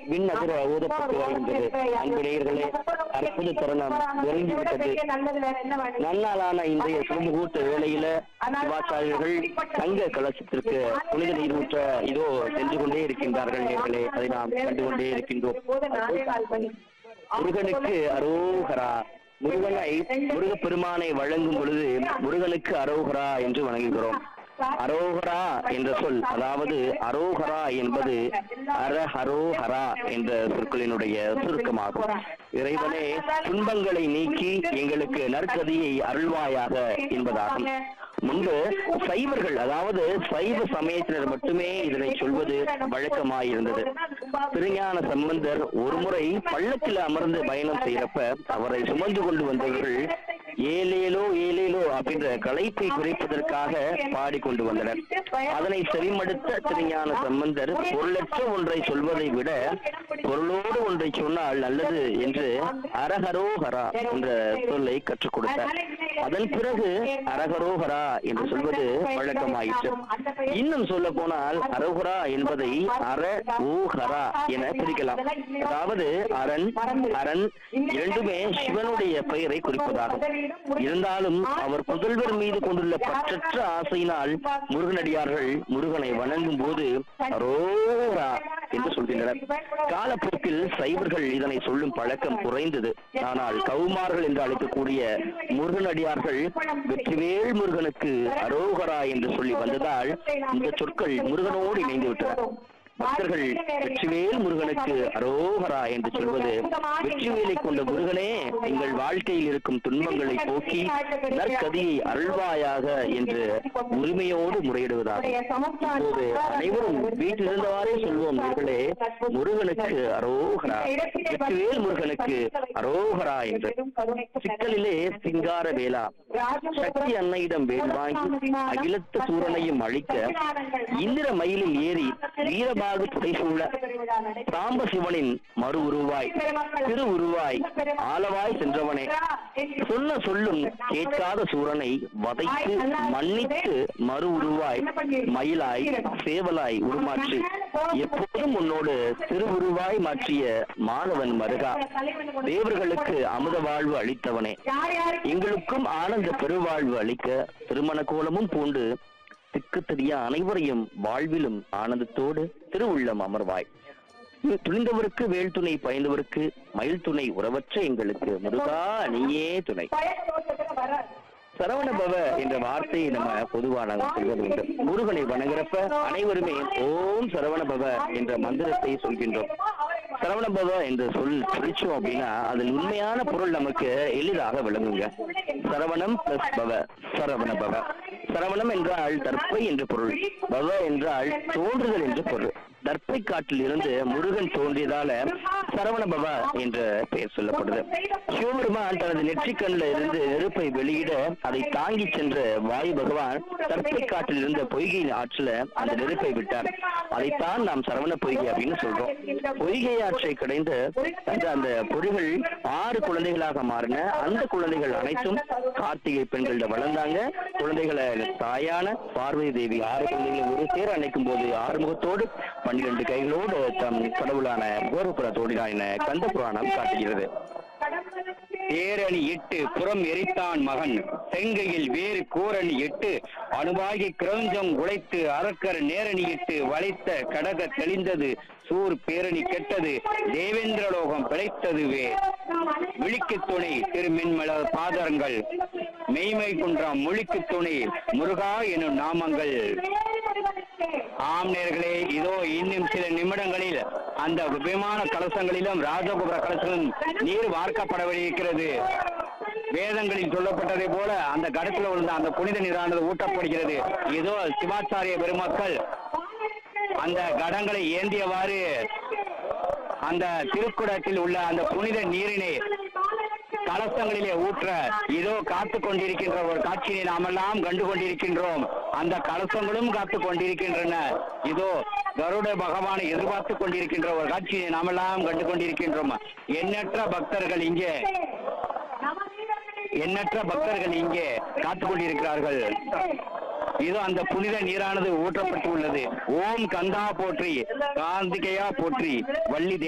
விண் அதிர ஊதப்பட்டு வருகின்றது அன்பு நேயர்களே அற்புத தருணம் நெருங்கிவிட்டது நன்னாளான இன்றைய சுமுகூர்த்த வேளையில சிவாச்சாரியர்கள் தங்க கலசத்திற்கு புனித நீர் ஊற்ற இதோ சென்று கொண்டே இருக்கின்றார்கள் நேர்களே அதை நாம் கண்டு கொண்டே இருக்கின்றோம் முருகனுக்கு அரோகரா முருகனை முருகப்பெருமானை வழங்கும் பொழுது முருகனுக்கு அரோகரா என்று வணங்குகிறோம் அரோகரா என்ற சொல் அதாவது அரோகரா என்பது அரஹரோஹரா என்ற சொற்களினுடைய சுருக்கமாகும் இறைவனே துன்பங்களை நீக்கி எங்களுக்கு நற்கதியை அருள்வாயாக என்பதாகும் முன்பு சைவர்கள் அதாவது சைவ சமயத்தினர் மட்டுமே இதனை சொல்வது வழக்கமாயிருந்தது திருஞான சம்பந்தர் ஒருமுறை பள்ளத்தில் அமர்ந்து பயணம் செய்யறப்ப அவரை சுமந்து கொண்டு வந்தவர்கள் ஏலேலோ ஏலேலோ அப்படின்ற களைப்பை குறைப்பதற்காக பாடிக்கொண்டு வந்தனர் அதனை செவிமடுத்த திருஞான சம்பந்தர் பொருளற்ற ஒன்றை சொல்வதை விட பொருளோடு ஒன்றை சொன்னால் நல்லது என்று அரஹரோஹரா என்ற சொல்லை கற்றுக் கொடுத்தார் அதன் பிறகு அரஹரோஹரா என்று சொல்வது வழக்கமாயிற்று இன்னும் சொல்ல போனால் அரோகரா என்பதை அர ஊஹரா என பிரிக்கலாம் அதாவது அரண் அரண் இரண்டுமே சிவனுடைய பெயரை குறிப்பதாகும் இருந்தாலும் அவர் புதல்வர் மீது கொண்டுள்ள பற்றற்ற ஆசையினால் முருகனடியார்கள் முருகனை வணங்கும் போது அரோரா என்று சொல்கின்றனர் காலப்போக்கில் சைவர்கள் இதனை சொல்லும் பழக்கம் குறைந்தது ஆனால் கவுமார்கள் என்று அழைக்கக்கூடிய முருகனடியார்கள் வெற்றிவேல் முருகனுக்கு அரோகரா என்று சொல்லி வந்ததால் இந்த சொற்கள் முருகனோடு இணைந்து விட்டன பக்தர்கள் வெற்றிவேல் முருகனுக்கு அரோகரா என்று சொல்வது வெற்றிவேலை கொண்ட முருகனே எங்கள் வாழ்க்கையில் இருக்கும் துன்பங்களை போக்கி நற்கதியை அருள்வாயாக என்று உரிமையோடு முறையிடுவதாகும் இப்போது அனைவரும் வீட்டில் இருந்தவாறே சொல்வோம் இவர்களே முருகனுக்கு அரோகரா வெற்றிவேல் முருகனுக்கு அரோகரா என்று சிக்கலிலே சிங்கார வேளா சக்தி அன்னையிடம் வேல் வாங்கி அகிலத்த சூரனையும் அழிக்க இந்திர மயிலில் ஏறி வீரபாகு புடைசூழ சாம்ப சிவனின் மறு உருவாய் திரு உருவாய் ஆலவாய் சென்றவனே சொன்ன சொல்லும் கேட்காத சூரனை வதைத்து மன்னித்து மறு உருவாய் மயிலாய் சேவலாய் உருமாற்றி எப்போதும் உன்னோடு திருவுருவாய் மாற்றிய மாணவன் மருகா தேவர்களுக்கு அமுத வாழ்வு அளித்தவனே எங்களுக்கும் ஆனந்த பெருவாழ்வு அளிக்க திருமண கோலமும் பூண்டு திக்கு தெரிய அனைவரையும் வாழ்விலும் ஆனந்தத்தோடு திருவுள்ளம் அமர்வாய் துணிந்தவருக்கு வேல் துணை பயந்தவருக்கு மயில் துணை உறவற்ற எங்களுக்கு முருகா நீயே துணை சரவண பவ என்ற வார்த்தையை நம்ம பொதுவா நாங்க சொல்வது உண்டு முருகனை வணங்குறப்ப அனைவருமே ஓம் சரவண பவ என்ற மந்திரத்தை சொல்கின்றோம் சரவண பவ என்ற சொல் பிடிச்சோம் அப்படின்னா அதில் உண்மையான பொருள் நமக்கு எளிதாக விளங்குங்க சரவணம் பிளஸ் பவ சரவண பவ சரவணம் என்றால் தற்பை என்று பொருள் பவ என்றால் தோன்றுதல் என்று பொருள் தர்ப்பை காட்டில் இருந்து முருகன் தோன்றியதால சரவண பவா என்ற பெயர் சொல்லப்படுது சிவபெருமான் தனது நெற்றிக்கண்ணில் இருந்து நெருப்பை வெளியிட அதை தாங்கி சென்ற வாயு பகவான் தர்ப்பை காட்டில் இருந்த பொய்கையின் ஆற்றில அந்த நெருப்பை விட்டார் அதைத்தான் நாம் சரவண பொய்கை அப்படின்னு சொல்றோம் பொய்கை ஆற்றை கடைந்த அந்த அந்த பொறிகள் ஆறு குழந்தைகளாக மாறின அந்த குழந்தைகள் அனைத்தும் கார்த்திகை பெண்கள்ட வளர்ந்தாங்க குழந்தைகளை தாயான பார்வதி தேவி ஆறு குழந்தைகளை ஒரு சேர அணைக்கும் போது ஆறுமுகத்தோடு பன்னிரண்டு கைகளோடு தம் கடவுளான கோரபுர தோடினார் என கந்த புராணம் காட்டுகிறது தேரணி எட்டு புறம் எரித்தான் மகன் செங்கையில் வேறு கூரணி எட்டு அணுவாகி கிரௌஞ்சம் உழைத்து அரக்கர் நேரணி இட்டு வளைத்த கடக தெளிந்தது சூர் பேரணி கெட்டது தேவேந்திரலோகம் பிழைத்ததுவே விழிக்கு துணை திருமென்மல பாதரங்கள் மெய்மை குன்றம் மொழிக்கு துணை முருகா எனும் நாமங்கள் ஆம் நேர்களே இதோ இன்னும் சில நிமிடங்களில் அந்த விமான கலசங்களிலும் ராஜகோபுர கலசங்களும் நீர் வார்க்கப்படவிருக்கிறது வேதங்களில் சொல்லப்பட்டதை போல அந்த கடத்துல விழுந்த அந்த புனித நீரானது ஊட்டப்படுகிறது இதோ சிவாச்சாரிய பெருமக்கள் அந்த கடங்களை ஏந்தியவாறு அந்த திருக்குடத்தில் உள்ள அந்த புனித நீரினை கலசங்களிலே ஊற்ற இதோ காத்து கொண்டிருக்கின்ற ஒரு காட்சியை நாமெல்லாம் கண்டு கொண்டிருக்கின்றோம் அந்த கலசங்களும் காத்து கொண்டிருக்கின்றன இதோ கருட பகவானை எதிர்பார்த்து கொண்டிருக்கின்ற ஒரு காட்சியை நாமெல்லாம் கண்டு கொண்டிருக்கின்றோம் எண்ணற்ற பக்தர்கள் இங்கே எண்ணற்ற பக்தர்கள் இங்கே காத்து கொண்டிருக்கிறார்கள் இதோ அந்த புனித நீரானது ஊற்றப்பட்டு உள்ளது ஓம் கந்தா போற்றி காந்திகையா போற்றி வள்ளி